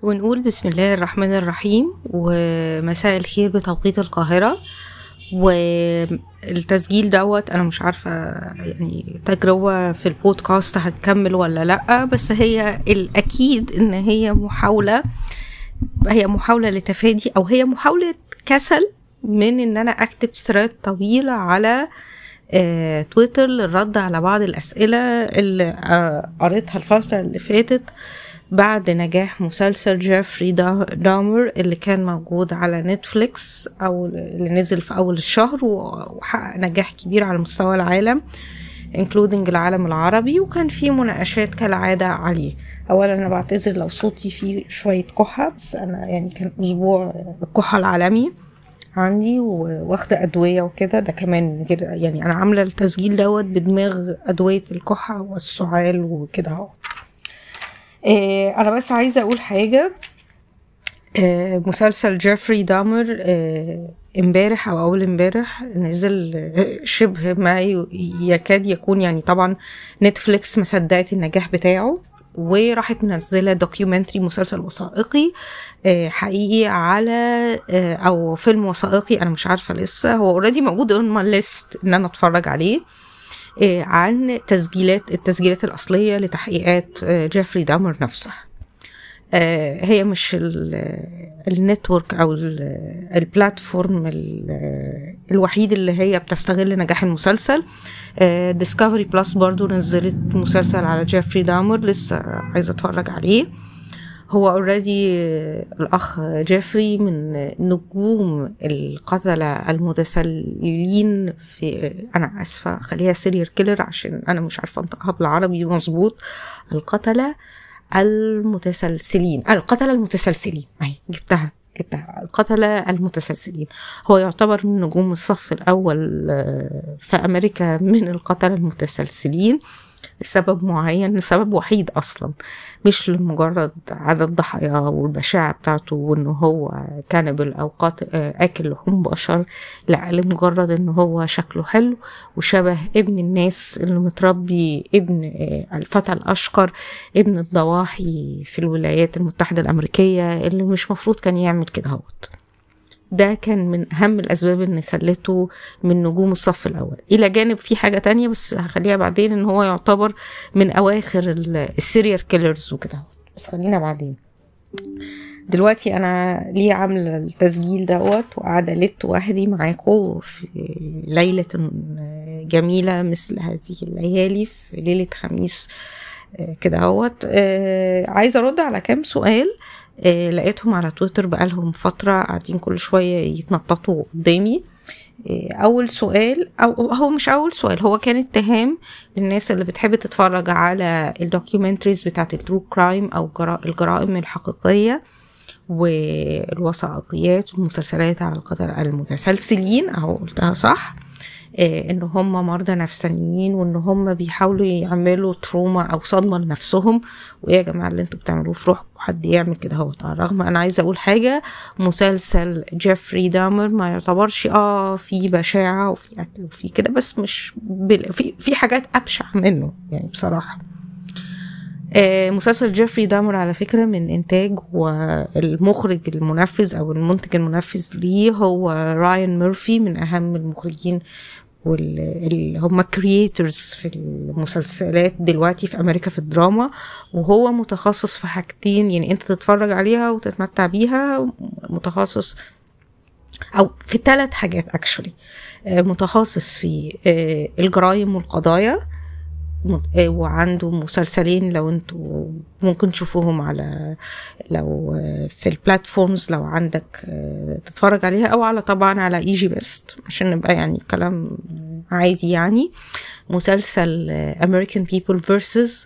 ونقول بسم الله الرحمن الرحيم ومساء الخير بتوقيت القاهرة والتسجيل دوت أنا مش عارفة يعني تجربة في البودكاست هتكمل ولا لأ بس هي الأكيد إن هي محاولة هي محاولة لتفادي أو هي محاولة كسل من إن أنا أكتب ثريد طويلة على آه، تويتر للرد على بعض الأسئلة اللي آه، قريتها الفترة اللي فاتت بعد نجاح مسلسل جيفري دا- دامر اللي كان موجود على نتفليكس أو اللي نزل في أول الشهر وحقق نجاح كبير على مستوى العالم including العالم العربي وكان في مناقشات كالعادة عليه أولا أنا بعتذر لو صوتي فيه شوية كحة بس أنا يعني كان أسبوع الكحة العالمي عندي و- واخدة أدوية وكده ده كمان كده يعني أنا عاملة التسجيل دوت بدماغ أدوية الكحة والسعال وكده اهو آه، أنا بس عايزة أقول حاجة آه، مسلسل جيفري دامر آه، امبارح او اول امبارح نزل آه، شبه ما ي- يكاد يكون يعني طبعا نتفليكس ما صدقت النجاح بتاعه وراحت منزله دوكيومنتري مسلسل وثائقي آه، حقيقي على آه، او فيلم وثائقي انا مش عارفه لسه هو اوريدي موجود اون ماي ليست ان انا اتفرج عليه آه، عن تسجيلات التسجيلات الاصليه لتحقيقات آه، جيفري دامر نفسه آه، هي مش ال- النتورك او ال- البلاتفورم ال- الوحيد اللي هي بتستغل نجاح المسلسل ديسكفري بلس برضو نزلت مسلسل على جيفري دامر لسه عايزه اتفرج عليه هو اوريدي الاخ جيفري من نجوم القتلة المتسللين في انا اسفه خليها سيريال كيلر عشان انا مش عارفه انطقها بالعربي مظبوط القتلة المتسلسلين القتلة المتسلسلين اهي جبتها جبتها القتلة المتسلسلين هو يعتبر من نجوم الصف الأول آه، في أمريكا من القتلة المتسلسلين لسبب معين لسبب وحيد أصلا مش لمجرد عدد ضحايا والبشاعة بتاعته وإنه هو كانبل أو قاتل آه، آكل لحوم بشر لا لمجرد إنه هو شكله حلو وشبه ابن الناس اللي متربي ابن آه، الفتى الأشقر ابن الضواحي في الولايات المتحدة الأمريكية اللي مش مفروض كان يعمل كده هوت ده كان من أهم الأسباب اللي خلته من نجوم الصف الأول إلى جانب في حاجة تانية بس هخليها بعدين إن هو يعتبر من أواخر السيريال كيلرز وكده بس خلينا بعدين دلوقتي أنا ليه عاملة التسجيل دوت وقاعدة لت وحدي معاكم في ليلة جميلة مثل هذه الليالي في ليلة خميس آه، كده اهوت آه، عايزه ارد على كام سؤال آه، لقيتهم على تويتر بقالهم فتره قاعدين كل شويه يتنططوا قدامي آه، اول سؤال او هو مش اول سؤال هو كان اتهام للناس اللي بتحب تتفرج على الدوكيومنتريز بتاعت الترو كرايم او جرا- الجرائم الحقيقيه والوثائقيات والمسلسلات على القتلة المتسلسلين اهو قلتها صح آه، ان هم مرضى نفسانيين وان هم بيحاولوا يعملوا تروما او صدمه لنفسهم وايه يا جماعه اللي انتوا بتعملوه في روحكم حد يعمل كده هو على الرغم انا عايزه اقول حاجه مسلسل جيفري دامر ما يعتبرش اه في بشاعه وفي قتل وفي كده بس مش بال... في في حاجات ابشع منه يعني بصراحه آه، مسلسل جيفري دامر على فكرة من إنتاج والمخرج المنفذ أو المنتج المنفذ ليه هو رايان ميرفي من أهم المخرجين واللي هم كرييترز في المسلسلات دلوقتي في أمريكا في الدراما وهو متخصص في حاجتين يعني أنت تتفرج عليها وتتمتع بيها متخصص أو في ثلاث حاجات اكشولي متخصص في آه، الجرائم والقضايا مت- آه، وعنده مسلسلين لو انتوا ممكن تشوفوهم على لو آه، في البلاتفورمز لو عندك آه، تتفرج عليها او على طبعا على ايجي بيست عشان نبقى يعني كلام عادي يعني مسلسل امريكان بيبل فيرسز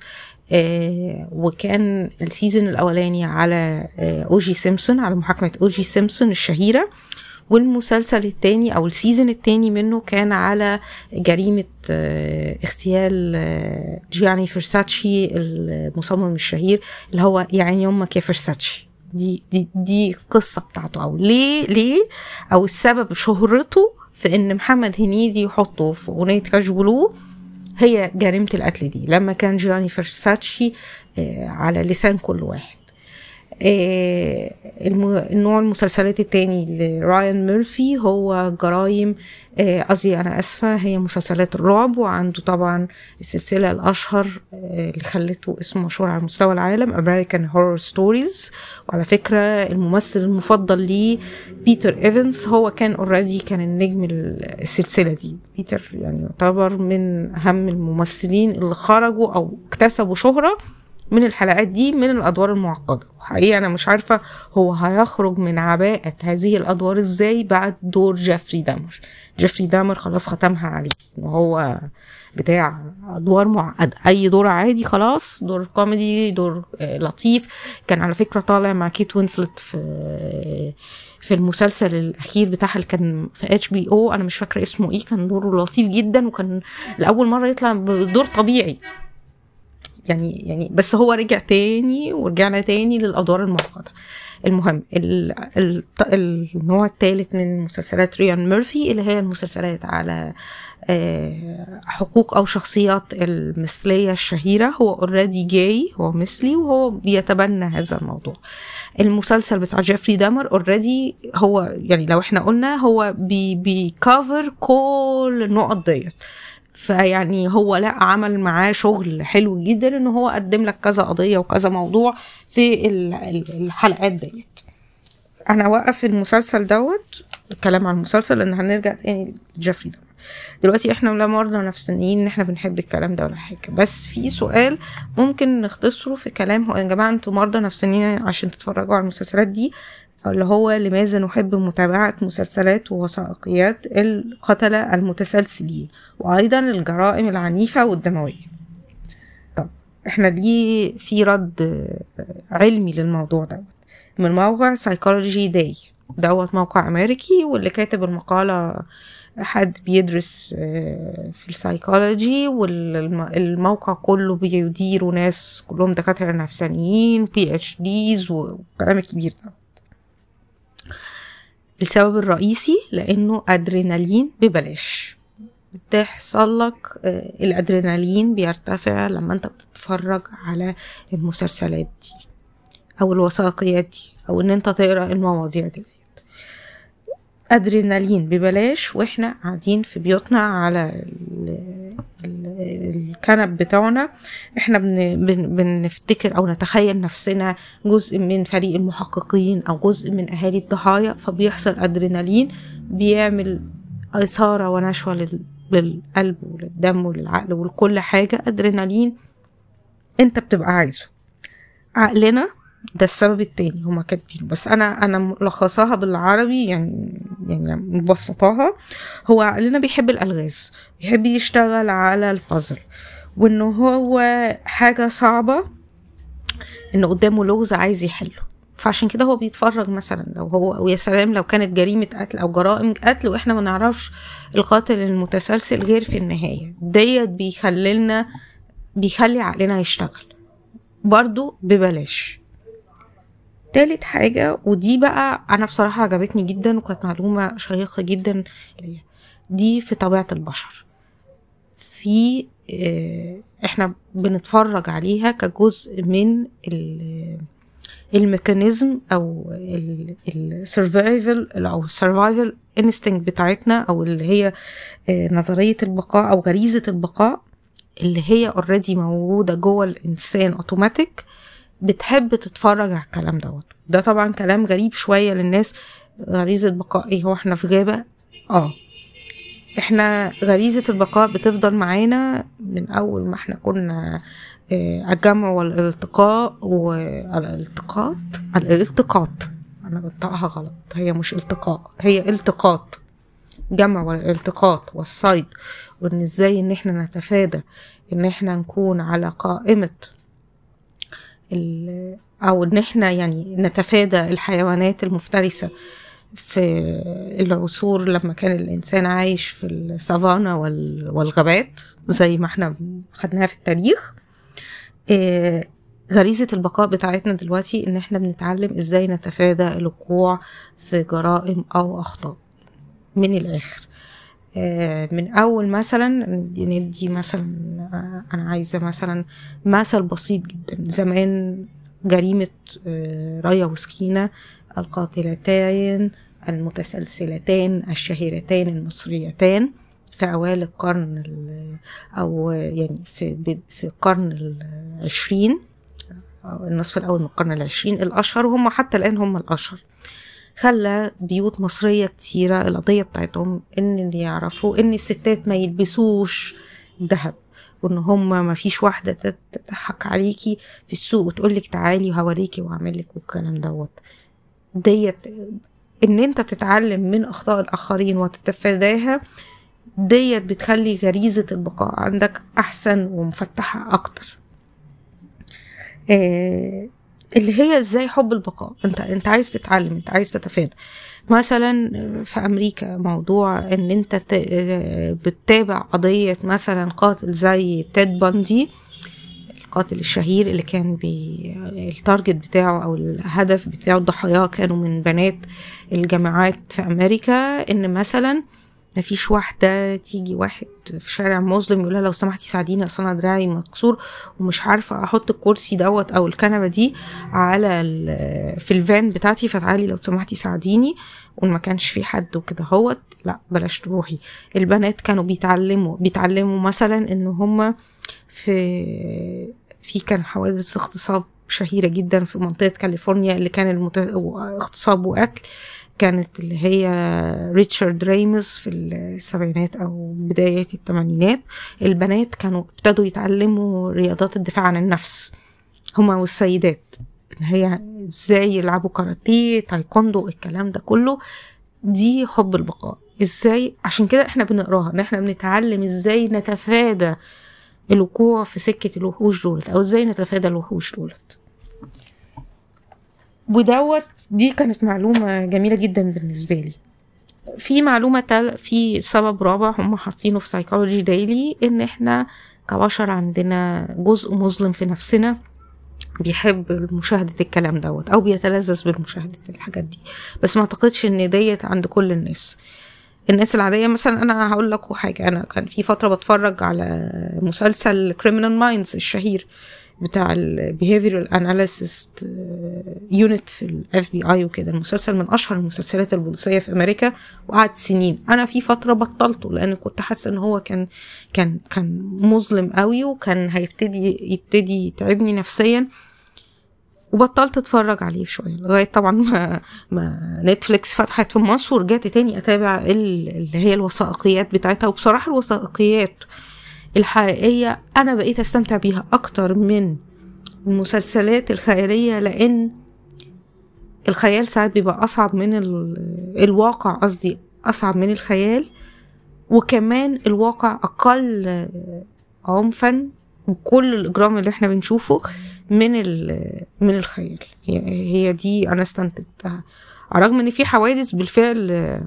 وكان السيزون الاولاني على اوجي سيمسون على محاكمه اوجي سيمسون الشهيره والمسلسل التاني او السيزون التاني منه كان على جريمة آه، اغتيال آه، جياني فرساتشي المصمم الشهير اللي هو يعني يمك يا فرساتشي دي دي دي القصة بتاعته او ليه ليه او السبب شهرته في ان محمد هنيدي يحطه في اغنية كاجولو هي جريمة القتل دي لما كان جياني فرساتشي آه، على لسان كل واحد آه، الم- النوع المسلسلات التاني لرايان ميرفي هو جرايم آه، قصدي انا اسفه هي مسلسلات الرعب وعنده طبعا السلسله الاشهر آه، اللي خلته اسمه مشهور على مستوى العالم American Horror Stories وعلى فكره الممثل المفضل ليه بيتر ايفنز هو كان اوريدي كان النجم السلسله دي بيتر يعني يعتبر من اهم الممثلين اللي خرجوا او اكتسبوا شهره من الحلقات دي من الادوار المعقده وحقيقه انا مش عارفه هو هيخرج من عباءه هذه الادوار ازاي بعد دور جيفري دامر جيفري دامر خلاص ختمها عليه ان هو بتاع ادوار معقده اي دور عادي خلاص دور كوميدي دور آه، لطيف كان على فكره طالع مع كيت وينسلت في في المسلسل الاخير بتاعها اللي كان في اتش بي او انا مش فاكره اسمه ايه كان دوره لطيف جدا وكان لاول مره يطلع بدور طبيعي يعني يعني بس هو رجع تاني ورجعنا تاني للادوار المعقده المهم ال ال النوع الثالث من مسلسلات ريان ميرفي اللي هي المسلسلات على آه، حقوق او شخصيات المثليه الشهيره هو اوريدي جاي هو مثلي وهو بيتبنى هذا الموضوع المسلسل بتاع جيفري دامر اوريدي هو يعني لو احنا قلنا هو بي بيكفر كل النقط ديت فيعني هو لا عمل معاه شغل حلو جدا ان هو قدم لك كذا قضيه وكذا موضوع في ال- ال- الحلقات ديت انا اوقف المسلسل دوت الكلام عن المسلسل لان هنرجع تاني لجيفري ده دلوقتي احنا لا مرضى نفسانيين ان احنا بنحب الكلام ده ولا حاجه بس في سؤال ممكن نختصره في كلام هو يا جماعه انتوا مرضى نفسانيين عشان تتفرجوا على المسلسلات دي اللي هو لماذا نحب متابعة مسلسلات ووثائقيات القتلة المتسلسلين وأيضا الجرائم العنيفة والدموية طب احنا ليه في رد آه، علمي للموضوع دوت من موقع سايكولوجي داي دوت موقع أمريكي واللي كاتب المقالة حد بيدرس آه، في السايكولوجي والموقع كله بيديروا ناس كلهم دكاترة نفسانيين بي اتش ديز وكلام كبير ده السبب الرئيسي لانه ادرينالين ببلاش بتحصل لك آه، الادرينالين بيرتفع لما انت بتتفرج على المسلسلات دي او الوثائقيات دي او ان انت تقرا المواضيع دي ادرينالين ببلاش واحنا قاعدين في بيوتنا على ال- ال- الكنب بتاعنا احنا بن بن بنفتكر او نتخيل نفسنا جزء من فريق المحققين او جزء من اهالي الضحايا فبيحصل ادرينالين بيعمل اثاره ونشوه لل- للقلب وللدم وللعقل ولكل حاجه ادرينالين انت بتبقى عايزه عقلنا ده السبب التاني هما كاتبينه بس انا انا ملخصاها بالعربي يعني يعني مبسطاها هو عقلنا بيحب الالغاز بيحب يشتغل على البازل وانه هو حاجه صعبه ان قدامه لغز عايز يحله فعشان كده هو بيتفرج مثلا لو هو ويا سلام لو كانت جريمه قتل او جرائم قتل واحنا ما نعرفش القاتل المتسلسل غير في النهايه ديت بيخلينا بيخلي عقلنا يشتغل برضو ببلاش تالت حاجة ودي بقى أنا بصراحة عجبتني جدا وكانت معلومة شيقة جدا ليا دي في طبيعة البشر في آه، احنا بنتفرج عليها كجزء من ال- الميكانيزم او السرفايفل او السرفايفل انستنج بتاعتنا او اللي هي آه، نظريه البقاء او غريزه البقاء اللي هي اوريدي موجوده جوه الانسان اوتوماتيك بتحب تتفرج على الكلام دوت ده طبعا كلام غريب شويه للناس غريزه بقاء ايه هو احنا في غابه اه احنا غريزة البقاء بتفضل معانا من أول ما احنا كنا آه، الجمع والالتقاء والالتقاط الالتقاط أنا بنطقها غلط هي مش التقاء هي التقاط جمع والالتقاط والصيد وان ازاي ان احنا نتفادى ان احنا نكون على قائمة ال- او ان احنا يعني نتفادى الحيوانات المفترسة في العصور لما كان الإنسان عايش في السافانا وال- والغابات زي ما احنا خدناها في التاريخ آه، غريزة البقاء بتاعتنا دلوقتي إن احنا بنتعلم إزاي نتفادى الوقوع في جرائم أو أخطاء من الآخر آه، من أول مثلا ندي ندي مثلا آه، أنا عايزة مثلا مثل بسيط جدا زمان جريمة آه، رايا وسكينة القاتلتان المتسلسلتان الشهيرتان المصريتان في أوائل القرن أو يعني في في القرن العشرين أو النصف الأول من القرن العشرين الأشهر وهم حتى الآن هم الأشهر خلى بيوت مصرية كتيرة القضية بتاعتهم إن اللي يعرفوا إن الستات ما يلبسوش ذهب وإن هما ما فيش واحدة تضحك عليكي في السوق وتقولك تعالي وهوريكي وأعملك والكلام دوت ديت إن أنت تتعلم من أخطاء الآخرين وتتفاداها ديت بتخلي غريزة البقاء عندك أحسن ومفتحة أكتر آه اللي هي ازاي حب البقاء انت انت عايز تتعلم انت عايز تتفادى مثلا في امريكا موضوع ان انت بتتابع قضية مثلا قاتل زي تيد باندي القاتل الشهير اللي كان بي التارجت بتاعه او الهدف بتاعه الضحايا كانوا من بنات الجامعات في امريكا ان مثلا مفيش واحدة تيجي واحد في شارع مسلم يقولها لو سمحتي ساعديني اصل انا دراعي مكسور ومش عارفة احط الكرسي دوت او الكنبة دي على في الفان بتاعتي فتعالي لو سمحتي ساعديني وما كانش في حد وكده هوت لا بلاش تروحي البنات كانوا بيتعلموا بيتعلموا مثلا ان هما في في كان حوادث اغتصاب شهيرة جدا في منطقة كاليفورنيا اللي كان المت... اغتصاب وقتل كانت اللي هي ريتشارد ريمز في السبعينات أو بدايات الثمانينات البنات كانوا ابتدوا يتعلموا رياضات الدفاع عن النفس هما والسيدات ان هي ازاي يلعبوا كاراتيه تايكوندو الكلام ده كله دي حب البقاء ازاي عشان كده احنا بنقراها ان احنا بنتعلم ازاي نتفادى الوقوع في سكة الوحوش دولت او ازاي نتفادى الوحوش دولت ودوت دي كانت معلومة جميلة جدا بالنسبة لي في معلومة تل في سبب رابع هم حاطينه في سايكولوجي دايلي ان احنا كبشر عندنا جزء مظلم في نفسنا بيحب مشاهدة الكلام دوت أو بيتلذذ بمشاهدة الحاجات دي بس ما أعتقدش إن ديت عند كل الناس الناس العادية مثلا أنا هقول لكم حاجة أنا كان في فترة بتفرج على مسلسل Criminal Minds الشهير بتاع البيهيفيرال اناليسيست يونت في الاف بي اي وكده المسلسل من اشهر المسلسلات البوليسيه في امريكا وقعد سنين انا في فتره بطلته لان كنت حاسه ان هو كان كان كان مظلم قوي وكان هيبتدي يبتدي يتعبني نفسيا وبطلت اتفرج عليه شويه لغايه طبعا ما ما نتفليكس فتحت في مصر ورجعت تاني اتابع اللي هي الوثائقيات بتاعتها وبصراحه الوثائقيات الحقيقية أنا بقيت أستمتع بيها أكتر من المسلسلات الخيالية لأن الخيال ساعات بيبقى أصعب من الواقع قصدي أصعب من الخيال وكمان الواقع أقل عنفا وكل الإجرام اللي احنا بنشوفه من من الخيال هي دي أنا استنتجتها على الرغم إن في حوادث بالفعل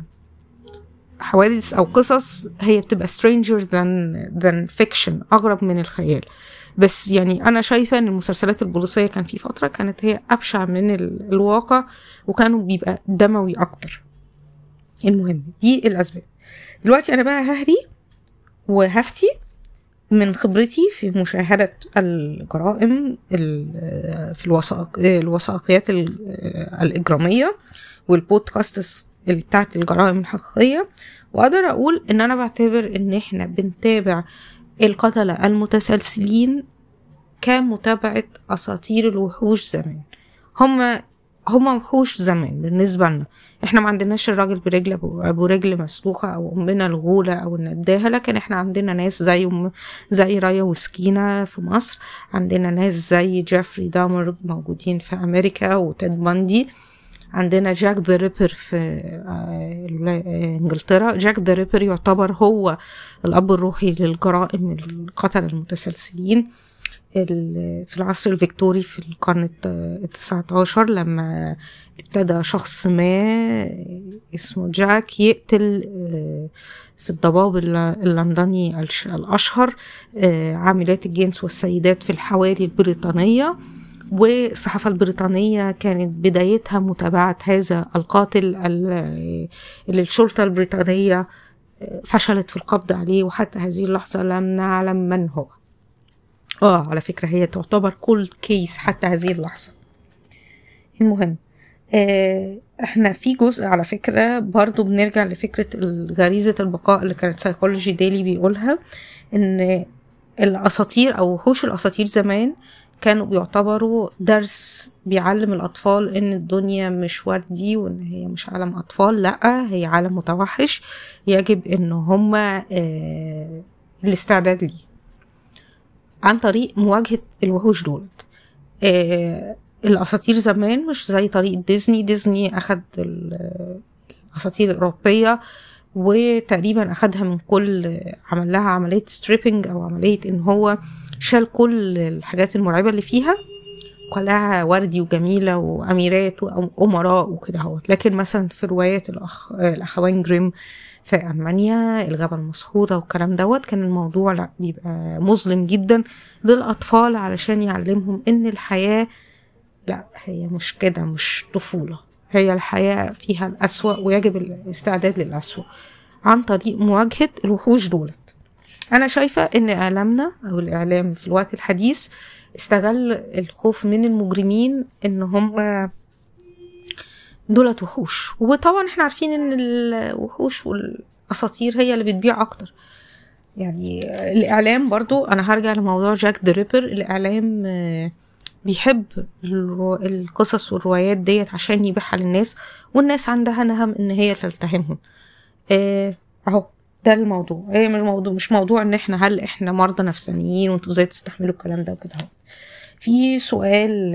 حوادث أو قصص هي بتبقى stranger than, than fiction أغرب من الخيال بس يعني أنا شايفة إن المسلسلات البوليسية كان في فترة كانت هي أبشع من الواقع وكانوا بيبقى دموي أكتر المهم دي الأسباب دلوقتي أنا بقى ههري وهفتي من خبرتي في مشاهدة الجرائم في الوثائقيات الإجرامية والبودكاست بتاعت الجرائم الحقيقية وأقدر أقول إن أنا بعتبر إن إحنا بنتابع القتلة المتسلسلين كمتابعة أساطير الوحوش زمان هما هما وحوش زمان بالنسبة لنا احنا ما عندناش الراجل برجل ابو رجل مسلوخة او امنا الغولة او النداهة لكن احنا عندنا ناس زي أم زي رايا وسكينة في مصر عندنا ناس زي جيفري دامر موجودين في امريكا وتيد باندي عندنا جاك ذا ريبر في آه، انجلترا جاك ذا ريبر يعتبر هو الاب الروحي للجرائم القتلة المتسلسلين في العصر الفيكتوري في القرن التسعة عشر لما ابتدى شخص ما اسمه جاك يقتل آه، في الضباب اللندني الأشهر آه، عاملات الجنس والسيدات في الحواري البريطانية والصحافة البريطانية كانت بدايتها متابعة هذا القاتل اللي الشرطة البريطانية فشلت في القبض عليه وحتى هذه اللحظة لم نعلم من هو اه على فكرة هي تعتبر كل كيس حتى هذه اللحظة المهم آه، احنا في جزء على فكرة برضو بنرجع لفكرة غريزة البقاء اللي كانت سايكولوجي ديلي بيقولها ان الاساطير او وحوش الاساطير زمان كانوا بيعتبروا درس بيعلم الأطفال إن الدنيا مش وردي وإن هي مش عالم أطفال لأ هي عالم متوحش يجب إن هما آه الاستعداد ليه عن طريق مواجهة الوحوش دولت آه الأساطير زمان مش زي طريقة ديزني ديزني أخد الأساطير الأوروبية وتقريبا أخدها من كل عمل لها عملية ستريبنج أو عملية إن هو شال كل الحاجات المرعبة اللي فيها كلها وردي وجميلة وأميرات وأمراء وكده هوت لكن مثلا في روايات الأخ... الأخوين جريم في ألمانيا الغابة المسحورة والكلام دوت كان الموضوع لا بيبقى مظلم جدا للأطفال علشان يعلمهم إن الحياة لا هي مش كده مش طفولة هي الحياة فيها الأسوأ ويجب الاستعداد للأسوأ عن طريق مواجهة الوحوش دولت أنا شايفة إن إعلامنا أو الإعلام في الوقت الحديث استغل الخوف من المجرمين إن هم دولت وحوش وطبعا احنا عارفين ان الوحوش والاساطير هي اللي بتبيع اكتر يعني الاعلام برضو انا هرجع لموضوع جاك ذا ريبر الاعلام بيحب القصص والروايات ديت عشان يبيعها للناس والناس عندها نهم ان هي تلتهمهم اهو ده الموضوع هي مش موضوع مش موضوع ان احنا هل احنا مرضى نفسانيين وانتوا ازاي تستحملوا الكلام ده وكده اهو في سؤال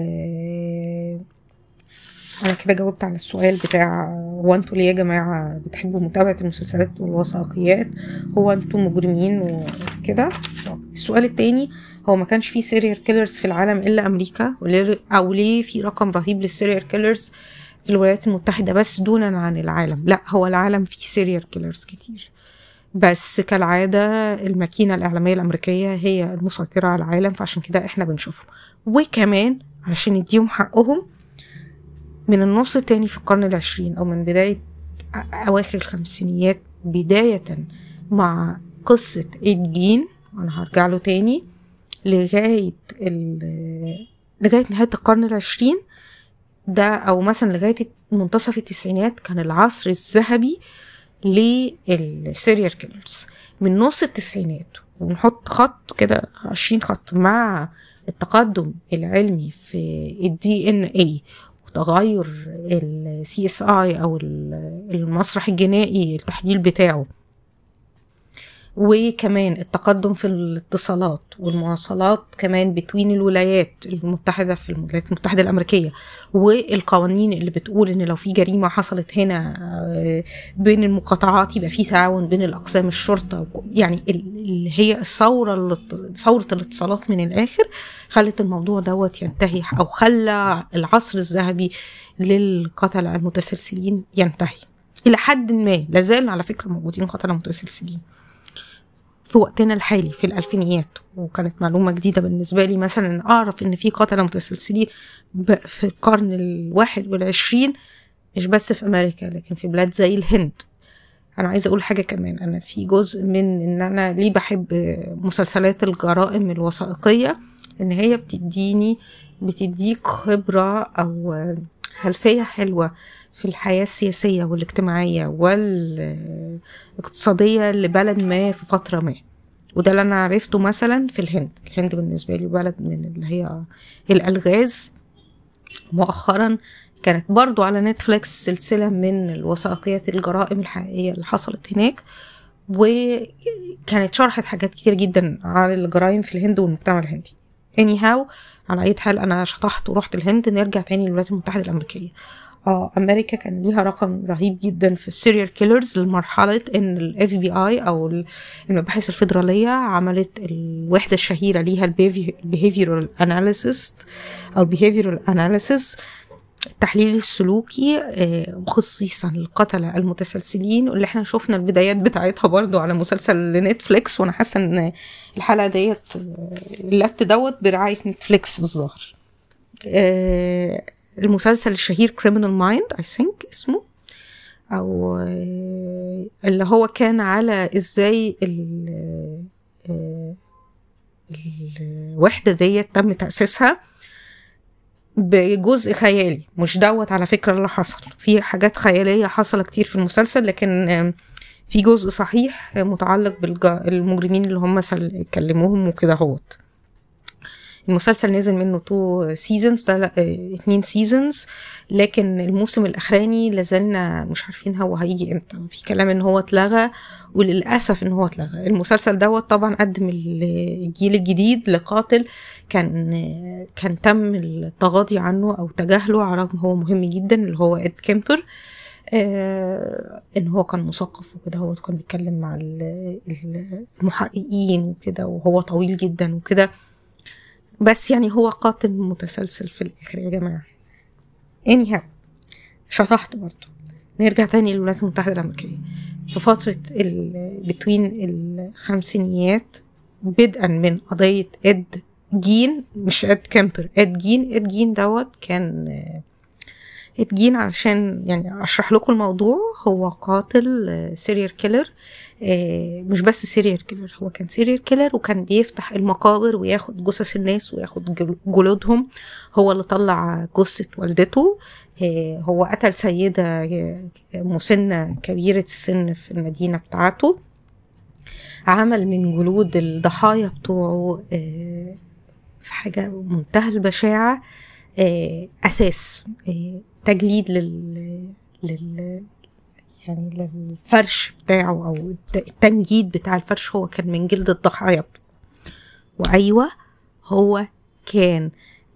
انا كده جاوبت على السؤال بتاع هو انتوا ليه يا جماعه بتحبوا متابعه المسلسلات والوثائقيات هو انتوا مجرمين وكده السؤال التاني هو ما كانش في سيريال كيلرز في العالم الا امريكا او ليه في رقم رهيب للسيريال كيلرز في الولايات المتحدة بس دونا عن العالم لا هو العالم فيه سيريال كيلرز كتير بس كالعادة الماكينة الإعلامية الأمريكية هي المسيطرة على العالم فعشان كده إحنا بنشوفهم وكمان علشان نديهم حقهم من النص التاني في القرن العشرين أو من بداية أواخر الخمسينيات بداية مع قصة إدجين أنا هرجع له تاني لغاية لغاية نهاية القرن العشرين ده أو مثلا لغاية منتصف التسعينات كان العصر الذهبي للسيريال كيلرز من نص التسعينات ونحط خط كده عشرين خط مع التقدم العلمي في الدي ان اي وتغير السي اس اي او المسرح الجنائي التحليل بتاعه وكمان التقدم في الاتصالات والمواصلات كمان بتوين الولايات المتحدة في الولايات المتحدة الأمريكية والقوانين اللي بتقول إن لو في جريمة حصلت هنا بين المقاطعات يبقى في تعاون بين الأقسام الشرطة يعني اللي هي الثورة ثورة الاتصالات من الآخر خلت الموضوع دوت ينتهي أو خلى العصر الذهبي للقتلة المتسلسلين ينتهي إلى حد ما لازال على فكرة موجودين قتلة متسلسلين في وقتنا الحالي في الألفينيات وكانت معلومة جديدة بالنسبة لي مثلا أعرف إن في قتلة متسلسلين في القرن الواحد والعشرين مش بس في أمريكا لكن في بلاد زي الهند أنا عايزة أقول حاجة كمان أنا في جزء من إن أنا ليه بحب مسلسلات الجرائم الوثائقية إن هي بتديني بتديك خبرة أو خلفية حلوة في الحياة السياسية والاجتماعية والاقتصادية لبلد ما في فترة ما وده اللي أنا عرفته مثلا في الهند الهند بالنسبة لي بلد من اللي هي الألغاز مؤخرا كانت برضو على نتفليكس سلسلة من الوثائقيات الجرائم الحقيقية اللي حصلت هناك وكانت شرحت حاجات كتير جدا عن الجرائم في الهند والمجتمع الهندي anyhow على أي حال أنا شطحت ورحت الهند نرجع تاني للولايات المتحدة الأمريكية اه امريكا كان ليها رقم رهيب جدا في السيريال كيلرز لمرحله ان الاف بي اي او المباحث الفيدراليه عملت الوحده الشهيره ليها البيهيفيرال اناليسيس او البيهيفيرال اناليسيس التحليل السلوكي خصيصا القتلة المتسلسلين واللي احنا شفنا البدايات بتاعتها برضو على مسلسل نتفليكس وانا حاسه ان الحلقه ديت اللت دوت برعايه نتفليكس الظاهر المسلسل الشهير كريمنال مايند اي ثينك اسمه او اللي هو كان على ازاي الوحدة ديت تم تأسيسها بجزء خيالي مش دوت على فكرة اللي حصل في حاجات خيالية حصل كتير في المسلسل لكن آم، في جزء صحيح متعلق بالمجرمين اللي هم سل- كلموهم وكده هوت المسلسل نزل منه تو سيزونز اتنين سيزونز لكن الموسم الاخراني لازلنا مش عارفين هو هيجي امتى في كلام ان هو اتلغى وللاسف ان هو اتلغى المسلسل دوت طبعا قدم الجيل الجديد لقاتل كان كان تم التغاضي عنه او تجاهله على رغم هو مهم جدا اللي هو اد كيمبر آه ان هو كان مثقف وكده هو كان بيتكلم مع ال- ال- المحققين وكده وهو طويل جدا وكده بس يعني هو قاتل متسلسل في الاخر يا جماعه anyhow شطحت برضو نرجع تاني للولايات المتحدة الأمريكية في فترة ال بتوين الخمسينيات بدءا من قضية إد جين مش إد كامبر إد جين إد جين دوت كان آه، إد جين علشان يعني أشرح لكم الموضوع هو قاتل سيريال كيلر مش بس سيريال كيلر هو كان سيريال كيلر وكان بيفتح المقابر وياخد جثث الناس وياخد جل- جلودهم هو اللي طلع جثة والدته آه، هو قتل سيدة آه، مسنة كبيرة السن في المدينة بتاعته عمل من جلود الضحايا بتوعه آه، في حاجة منتهى البشاعة آه، أساس آه، تجليد لل لل يعني للفرش بتاعه أو الت- التنجيد بتاع الفرش هو كان من جلد الضحايا بتوعه وأيوة هو كان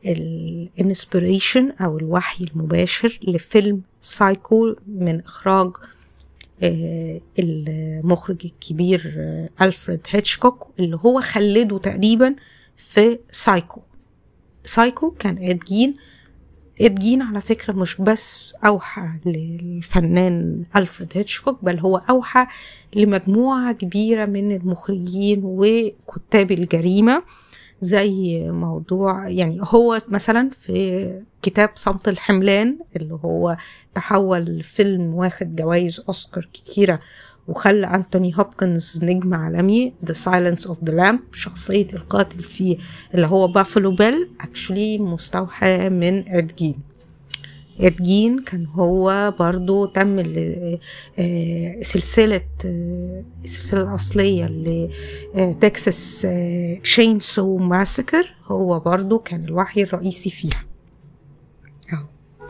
الانسبريشن او الوحي المباشر لفيلم سايكو من اخراج آه، المخرج الكبير آه، الفريد هيتشكوك اللي هو خلده تقريبا في سايكو سايكو كان اد جين اد جين على فكرة مش بس أوحى للفنان ألفريد هيتشكوك بل هو أوحى لمجموعة كبيرة من المخرجين وكتاب الجريمة زي موضوع يعني هو مثلا في كتاب صمت الحملان اللي هو تحول فيلم واخد جوائز أوسكار كتيرة وخلى أنتوني هوبكنز نجم عالمي The Silence of the Lamb شخصية القاتل فيه اللي هو بافلو بيل actually مستوحى من إدجين إدجين كان هو برضو تم ال- آه، سلسلة آه، السلسلة الأصلية اللي تكساس شين سو ماسكر هو برضو كان الوحي الرئيسي فيها أهو.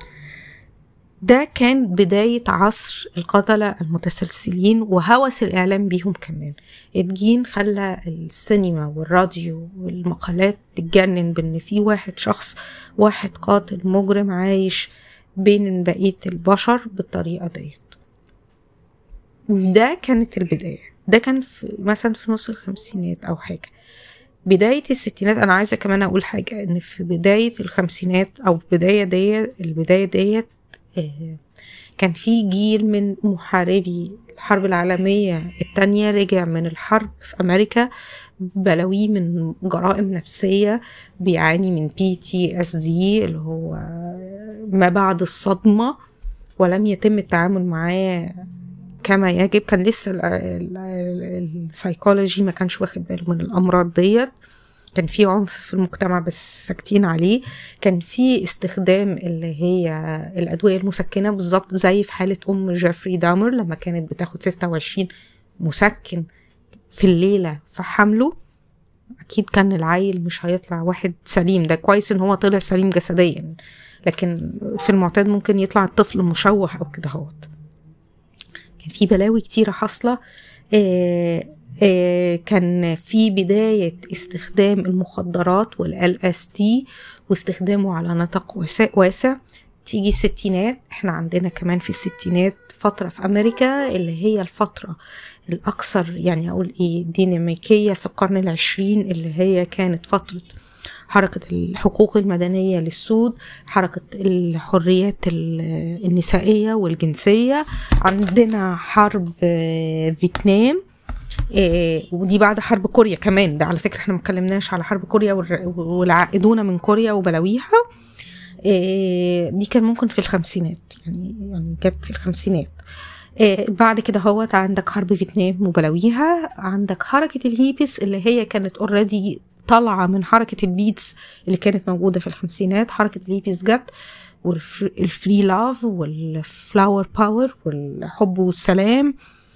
ده كان بداية عصر القتلة المتسلسلين وهوس الإعلام بيهم كمان إدجين خلى السينما والراديو والمقالات تتجنن بأن في واحد شخص واحد قاتل مجرم عايش بين بقية البشر بالطريقة ديت ده كانت البداية ده كان في مثلا في نص الخمسينات أو حاجة بداية الستينات أنا عايزة كمان أقول حاجة إن في بداية الخمسينات أو بداية دي البداية ديت آه، كان في جيل من محاربي الحرب العالمية التانية رجع من الحرب في أمريكا بلاويه من جرائم نفسية بيعاني من بي تي اس دي اللي هو ما بعد الصدمة ولم يتم التعامل معاه كما يجب كان لسه ال- ال- ال- السايكولوجي ما كانش واخد باله من الامراض ديت كان في عنف في المجتمع بس ساكتين عليه كان في استخدام اللي هي الادويه المسكنه بالظبط زي في حاله ام جيفري دامر لما كانت بتاخد 26 مسكن في الليله في حمله اكيد كان العيل مش هيطلع واحد سليم ده كويس ان هو طلع سليم جسديا لكن في المعتاد ممكن يطلع الطفل مشوه او كده هوت كان في بلاوي كتيرة حاصلة آه، آه، كان في بداية استخدام المخدرات والال اس تي واستخدامه على نطاق واسع, واسع تيجي الستينات احنا عندنا كمان في الستينات فترة في أمريكا اللي هي الفترة الأكثر يعني أقول إيه ديناميكية في القرن العشرين اللي هي كانت فترة حركة الحقوق المدنية للسود حركة الحريات ال- النسائية والجنسية عندنا حرب آه، فيتنام آه، ودي بعد حرب كوريا كمان ده على فكرة احنا مكلمناش على حرب كوريا والر- والعائدون من كوريا وبلاويها آه، دي كان ممكن في الخمسينات يعني يعني جت في الخمسينات آه، بعد كده هوت عندك حرب فيتنام وبلاويها عندك حركة الهيبس اللي هي كانت اوريدي طالعه من حركه البيتس اللي كانت موجوده في الخمسينات حركه الهيبيز جت والفري لاف والفلاور باور والحب والسلام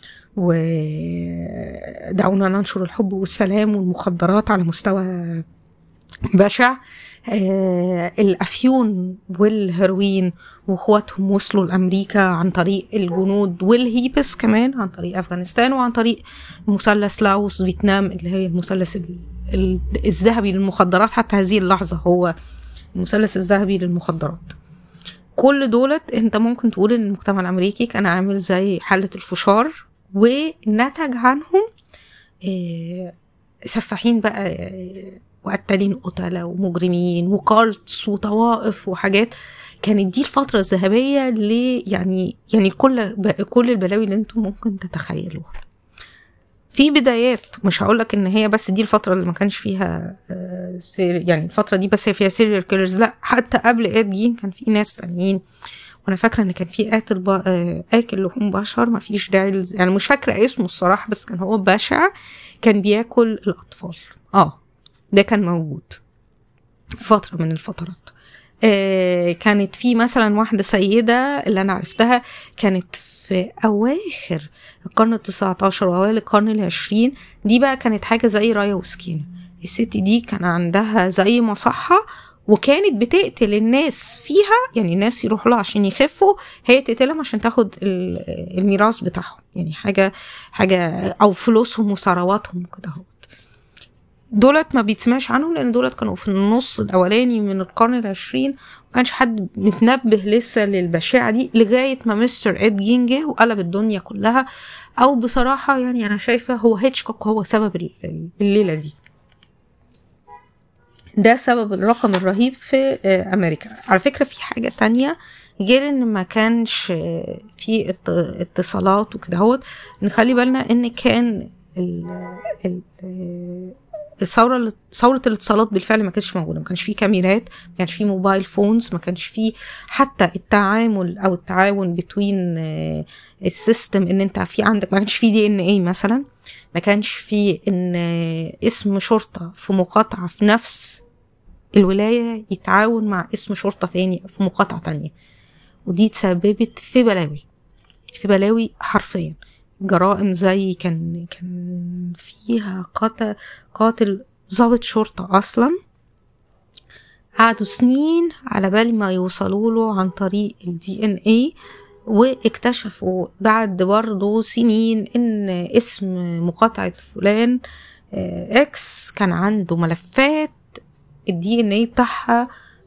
ودعونا ننشر الحب والسلام والمخدرات على مستوى بشع آه الافيون والهيروين واخواتهم وصلوا لامريكا عن طريق الجنود والهيبس كمان عن طريق افغانستان وعن طريق مثلث لاوس فيتنام اللي هي المثلث الذهبي للمخدرات حتى هذه اللحظه هو المثلث الذهبي للمخدرات كل دولت انت ممكن تقول ان المجتمع الامريكي كان عامل زي حله الفشار ونتج عنهم آه سفاحين بقى وقتالين قتلة ومجرمين وكالتس وطوائف وحاجات كانت دي الفترة الذهبية ل يعني يعني كل كل البلاوي اللي انتم ممكن تتخيلوها. في بدايات مش هقول لك ان هي بس دي الفترة اللي ما كانش فيها يعني الفترة دي بس هي فيها سيريال كيلرز لا حتى قبل اد جين كان في ناس تانيين وانا فاكره ان كان في قاتل ب... اكل لحوم بشر ما فيش داعي يعني مش فاكره اسمه الصراحه بس كان هو بشع كان بياكل الاطفال اه ده كان موجود فترة من الفترات آه كانت في مثلا واحدة سيدة اللي أنا عرفتها كانت في أواخر القرن التسعة عشر وأوائل القرن العشرين دي بقى كانت حاجة زي راية وسكينة الست دي كان عندها زي مصحة وكانت بتقتل الناس فيها يعني الناس يروحوا لها عشان يخفوا هي تقتلهم عشان تاخد الميراث بتاعهم يعني حاجة حاجة أو فلوسهم وثرواتهم كده اهو دولت ما بيتسمعش عنهم لان دولت كانوا في النص الاولاني من القرن العشرين ما كانش حد متنبه لسه للبشاعة دي لغاية ما مستر اد جين جه وقلب الدنيا كلها او بصراحة يعني انا شايفة هو هيتشكوك هو سبب الليلة دي ده سبب الرقم الرهيب في امريكا على فكرة في حاجة تانية غير ان ما كانش في اتصالات وكده هوت نخلي بالنا ان كان ال ال الثوره ثوره الاتصالات بالفعل ما كانتش موجوده ما كانش في كاميرات ما كانش في موبايل فونز ما كانش في حتى التعامل او التعاون بين السيستم ان انت في عندك ما كانش في دي ان اي مثلا ما كانش في ان اسم شرطه في مقاطعه في نفس الولايه يتعاون مع اسم شرطه تاني في مقاطعه تانية ودي تسببت في بلاوي في بلاوي حرفيا جرائم زي كان كان فيها قتل قاتل ضابط شرطة أصلا قعدوا سنين على بال ما يوصلوا له عن طريق الدي ان اي واكتشفوا بعد برضه سنين ان اسم مقاطعة فلان اكس كان عنده ملفات الدي ان اي بتاعها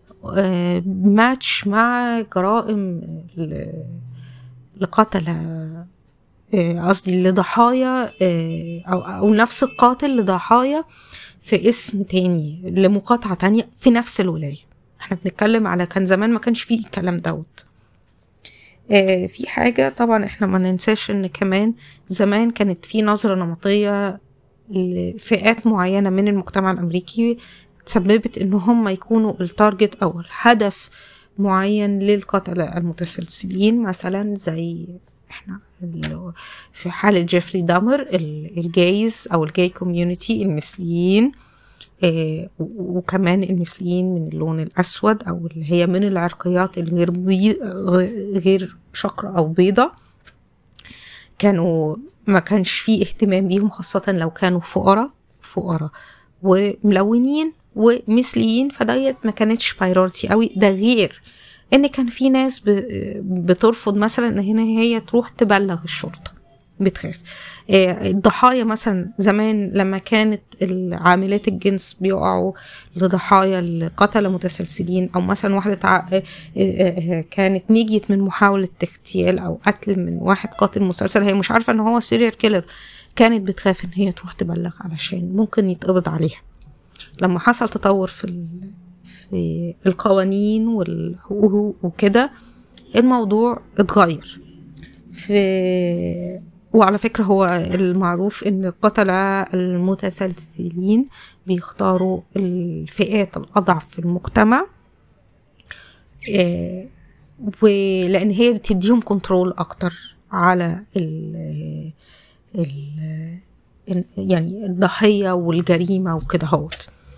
ماتش مع جرائم لقتلة قصدي لضحايا أو, أو نفس القاتل لضحايا في اسم تاني لمقاطعة تانية في نفس الولاية احنا بنتكلم على كان زمان ما كانش فيه الكلام دوت في حاجة طبعا احنا ما ننساش ان كمان زمان كانت في نظرة نمطية لفئات معينة من المجتمع الأمريكي تسببت ان هم يكونوا التارجت او الهدف معين للقتلة المتسلسلين مثلا زي احنا في حالة جيفري دامر الجايز او الجاي كوميونتي المثليين آه وكمان المثليين من اللون الاسود او اللي هي من العرقيات الغير بي غير شقرة او بيضة كانوا ما كانش فيه اهتمام بيهم خاصة لو كانوا فقراء فقراء وملونين ومثليين فديت ما كانتش بايرورتي قوي ده غير ان كان في ناس بترفض مثلا ان هنا هي تروح تبلغ الشرطه بتخاف الضحايا مثلا زمان لما كانت عاملات الجنس بيقعوا لضحايا القتلة متسلسلين او مثلا واحدة كانت نجيت من محاولة اغتيال او قتل من واحد قاتل مسلسل هي مش عارفة ان هو سيريال كيلر كانت بتخاف ان هي تروح تبلغ علشان ممكن يتقبض عليها لما حصل تطور في في القوانين والحقوق وكده الموضوع اتغير في وعلى فكرة هو المعروف ان القتلة المتسلسلين بيختاروا الفئات الأضعف في المجتمع ولأن هي بتديهم كنترول أكتر على ال ال يعني الضحية والجريمة وكده هوت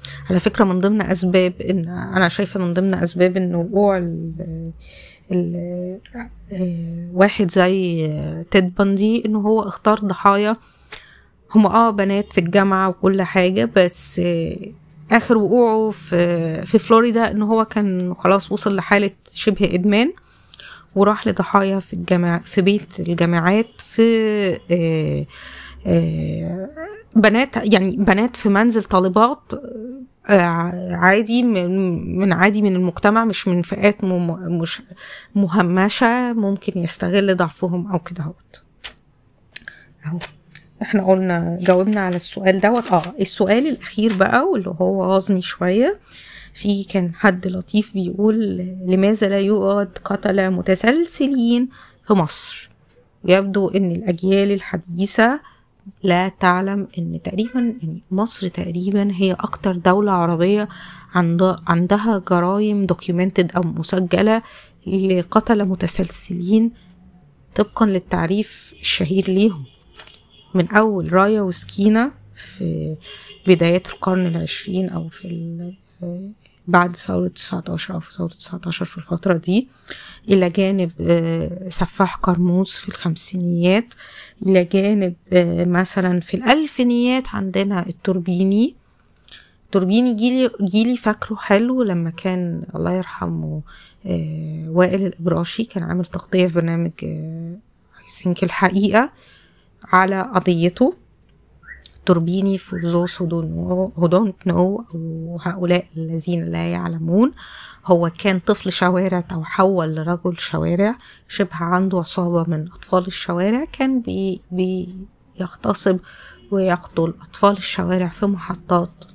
على فكرة من ضمن أسباب إن أنا شايفة من ضمن أسباب إن وقوع ال ال واحد زي تيد باندي إنه هو اختار ضحايا هم اه بنات في الجامعة وكل حاجة بس آخر وقوعه في في فلوريدا إن هو كان خلاص وصل لحالة شبه إدمان وراح لضحايا في الجامع في بيت الجامعات في آه آه بنات يعني بنات في منزل طالبات آه عادي من, من عادي من المجتمع مش من فئات مش مهمشة ممكن يستغل ضعفهم أو كده اهوت أهو احنا قلنا جاوبنا على السؤال دوت اه السؤال الأخير بقى واللي هو غاظني شوية في كان حد لطيف بيقول لماذا لا يوجد قتلة متسلسلين في مصر يبدو ان الاجيال الحديثه لا تعلم ان تقريبا يعني مصر تقريبا هي اكتر دولة عربية عند عندها جرائم دوكيومنتد او مسجلة لقتلة متسلسلين طبقا للتعريف الشهير ليهم من اول رايا وسكينة في بدايات القرن العشرين او في بعد ثورة 19 أو في ثورة 19 في الفترة دي إلى جانب سفاح قرموز في الخمسينيات إلى جانب مثلا في الألفينيات عندنا التوربيني التوربيني جيلي جيلي فاكره حلو لما كان الله يرحمه وائل الإبراشي كان عامل تغطية في برنامج سينك الحقيقة على قضيته توربيني for those who don't know, who don't know أو هؤلاء الذين لا يعلمون هو كان طفل شوارع تحول لرجل شوارع شبه عنده عصابة من أطفال الشوارع كان بي بيغتصب ويقتل أطفال الشوارع في محطات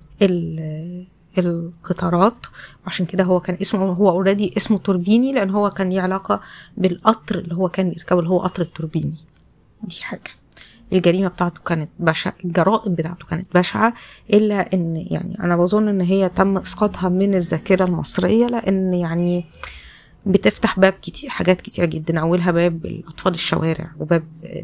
القطارات عشان كده هو كان اسمه هو اوريدي اسمه توربيني لان هو كان ليه علاقه بالقطر اللي هو كان بيركبه اللي هو قطر التوربيني دي حاجه الجريمة بتاعته كانت بشعة الجرائم بتاعته كانت بشعة إلا إن يعني أنا بظن إن هي تم إسقاطها من الذاكرة المصرية لأن يعني بتفتح باب كتير حاجات كتيرة جدا أولها باب الأطفال الشوارع وباب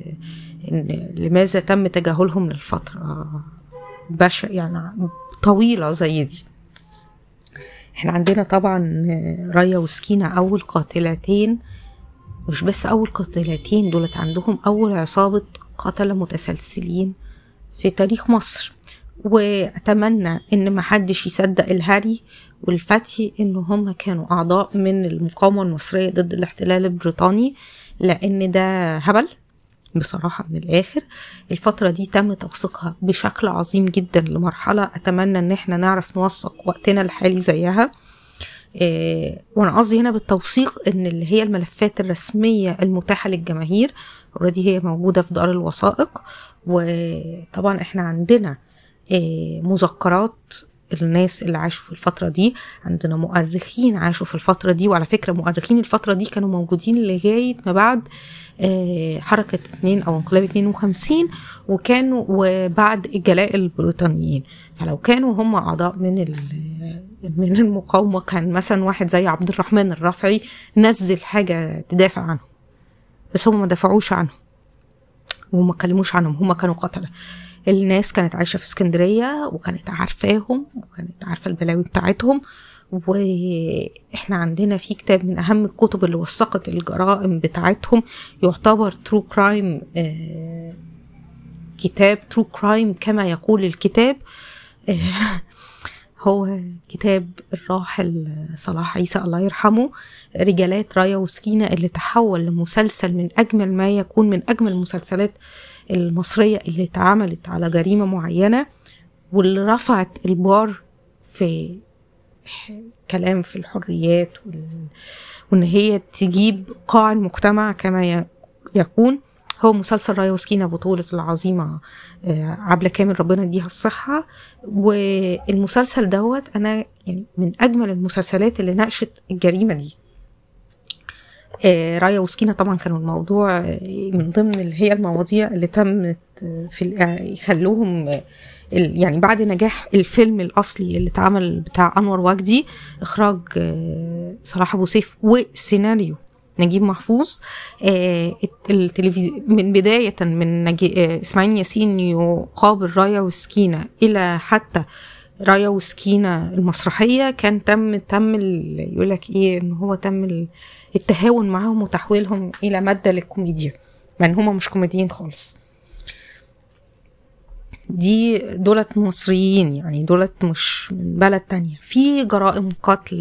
إن لماذا تم تجاهلهم للفترة بشع يعني طويلة زي دي احنا عندنا طبعا رايا وسكينة أول قاتلتين مش بس أول قاتلتين دولت عندهم أول عصابة قتلة متسلسلين في تاريخ مصر وأتمنى إن محدش يصدق الهري والفتي إن هم كانوا أعضاء من المقاومة المصرية ضد الاحتلال البريطاني لأن ده هبل بصراحة من الآخر الفترة دي تم توثيقها بشكل عظيم جدا لمرحلة أتمنى إن احنا نعرف نوثق وقتنا الحالي زيها إيه وانا قصدي هنا بالتوثيق ان اللي هي الملفات الرسميه المتاحه للجماهير اوريدي هي موجوده في دار الوثائق وطبعا احنا عندنا إيه مذكرات الناس اللي عاشوا في الفترة دي عندنا مؤرخين عاشوا في الفترة دي وعلى فكرة مؤرخين الفترة دي كانوا موجودين لغاية ما بعد حركة اتنين أو انقلاب 52 وكانوا وبعد الجلاء البريطانيين فلو كانوا هم أعضاء من من المقاومة كان مثلا واحد زي عبد الرحمن الرافعي نزل حاجة تدافع عنه بس هم ما دافعوش عنه وما كلموش عنهم هم كانوا قتلة الناس كانت عايشة في اسكندرية وكانت عارفاهم وكانت عارفة البلاوي بتاعتهم واحنا عندنا في كتاب من اهم الكتب اللي وثقت الجرائم بتاعتهم يعتبر ترو كرايم آه كتاب ترو كرايم كما يقول الكتاب آه هو كتاب الراحل صلاح عيسى الله يرحمه رجالات رايا وسكينة اللي تحول لمسلسل من أجمل ما يكون من أجمل المسلسلات المصرية اللي اتعملت على جريمة معينة واللي رفعت البار في كلام في الحريات وال... وان هي تجيب قاع المجتمع كما يكون هو مسلسل رايا وسكينة بطولة العظيمة عبلة كامل ربنا يديها الصحة والمسلسل دوت أنا يعني من أجمل المسلسلات اللي ناقشت الجريمة دي رايا وسكينة طبعا كانوا الموضوع من ضمن اللي هي المواضيع اللي تمت في يخلوهم يعني بعد نجاح الفيلم الاصلي اللي اتعمل بتاع انور وجدي اخراج صلاح ابو سيف وسيناريو نجيب محفوظ التلفزيون من بداية من نجي اسماعيل ياسين يقابل رايا وسكينة إلى حتى رايا وسكينة المسرحية كان تم تم يقول لك ايه ان هو تم التهاون معاهم وتحويلهم الى مادة للكوميديا مع ان هما مش كوميديين خالص دي دولت مصريين يعني دولت مش من بلد تانية في جرائم قتل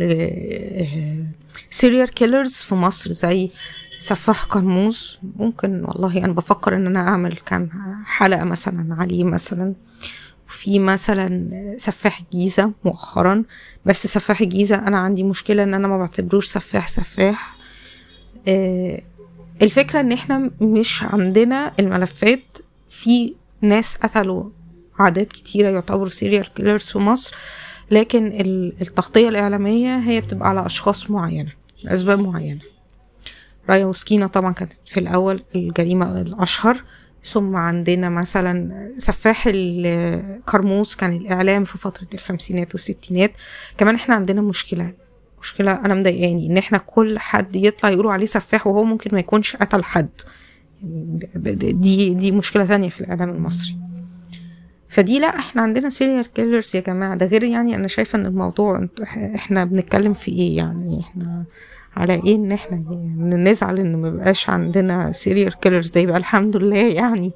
سيريال كيلرز في مصر زي سفاح قرموز ممكن والله انا بفكر ان انا اعمل كام حلقة مثلا عليه مثلا في مثلا سفاح الجيزة مؤخرا بس سفاح الجيزة أنا عندي مشكلة إن أنا ما بعتبروش سفاح سفاح آه، الفكرة إن إحنا مش عندنا الملفات في ناس قتلوا عادات كتيرة يعتبروا سيريال كيلرز في مصر لكن التغطية الإعلامية هي بتبقى على أشخاص معينة لأسباب معينة رايا وسكينة طبعا كانت في الأول الجريمة الأشهر ثم عندنا مثلا سفاح الكرموز كان الإعلام في فترة الخمسينات والستينات كمان احنا عندنا مشكلة مشكلة أنا مضايقاني إن احنا كل حد يطلع يقولوا عليه سفاح وهو ممكن ما يكونش قتل حد يعني دي دي مشكلة ثانية في الإعلام المصري فدي لا احنا عندنا سيريال كيلرز يا جماعة ده غير يعني أنا شايفة إن الموضوع احنا بنتكلم في إيه يعني احنا على ايه ان احنا يعني نزعل ان مبقاش عندنا سيريال كيلرز ده يبقى الحمد لله يعني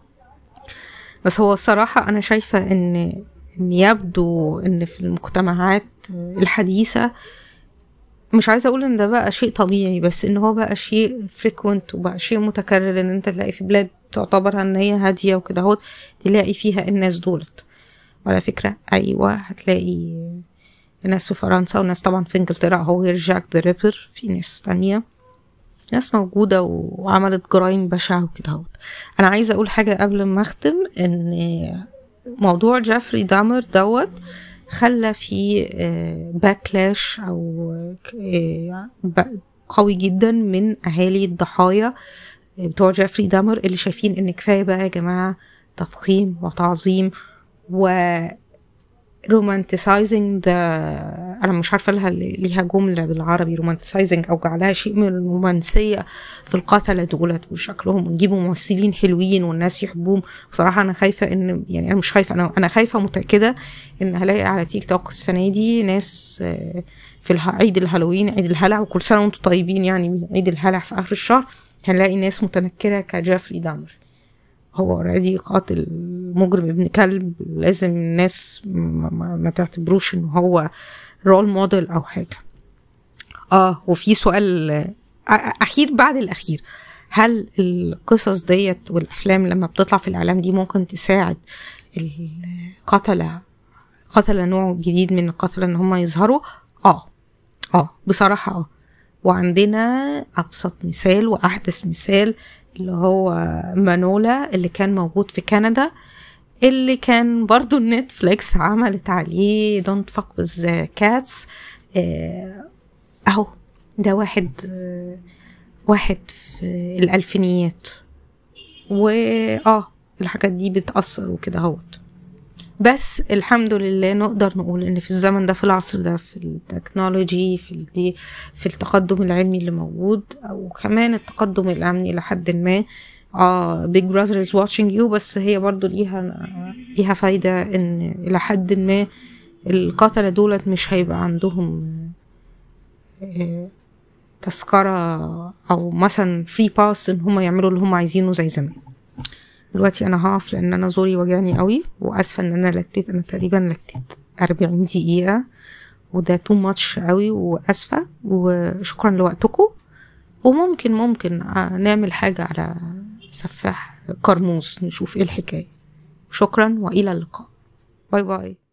بس هو الصراحة أنا شايفة إن إن يبدو إن في المجتمعات الحديثة مش عايزة أقول إن ده بقى شيء طبيعي بس إن هو بقى شيء فريكونت وبقى شيء متكرر إن أنت تلاقي في بلاد تعتبر إن هي هادية وكده هو تلاقي فيها الناس دولت وعلى فكرة أيوة هتلاقي ناس في فرنسا وناس طبعا في انجلترا هو غير جاك ذا ريبر في ناس تانية ناس موجودة وعملت جرائم بشعة وكده هوت أنا عايزة أقول حاجة قبل ما أختم إن موضوع جيفري دامر دوت خلى في باكلاش أو آه، قوي جدا من أهالي الضحايا بتوع جيفري دامر اللي شايفين إن كفاية بقى يا جماعة تضخيم وتعظيم و رومانتسايزنج ذا انا مش عارفه لها ليها جمله بالعربي رومانتسايزنج او جعلها شيء من الرومانسيه في القتله دولت وشكلهم ونجيبوا ممثلين حلوين والناس يحبوهم بصراحه انا خايفه ان يعني انا مش خايفه انا انا خايفه متاكده ان هلاقي على تيك توك السنه دي ناس آه، في عيد الهالوين عيد الهلع وكل سنه وانتم طيبين يعني عيد الهلع في اخر الشهر هنلاقي ناس متنكره كجيفري دامر هو اوريدي قاتل مجرم ابن كلب لازم الناس ما, ما تعتبروش ان هو رول موديل او حاجه اه وفي سؤال اخير بعد الاخير هل القصص ديت والافلام لما بتطلع في الاعلام دي ممكن تساعد القتله قتله نوع جديد من القتله ان هم يظهروا اه اه بصراحه اه وعندنا ابسط مثال واحدث مثال اللي هو مانولا اللي كان موجود في كندا اللي كان برضو نتفليكس عملت عليه دونت فاك with كاتس اهو ده واحد آه واحد في الألفينيات وآه الحاجات دي بتأثر وكده اهوت بس الحمد لله نقدر نقول ان في الزمن ده في العصر ده في التكنولوجي في الدي في التقدم العلمي اللي موجود او كمان التقدم الامني لحد ما اه بيج براذر از واتشنج يو بس هي برضو ليها ليها فايده ان الى حد ما القتله دولت مش هيبقى عندهم آه، تذكره او مثلا فري باس ان هم يعملوا اللي هم عايزينه زي زمان دلوقتي انا هقف لان انا زوري وجعني قوي واسفه ان انا لتيت انا تقريبا لتيت أربعين دقيقه وده تو ماتش قوي واسفه وشكرا لوقتكم وممكن ممكن آه، نعمل حاجه على سفاح قرموز نشوف ايه الحكايه شكرا والى اللقاء باي باي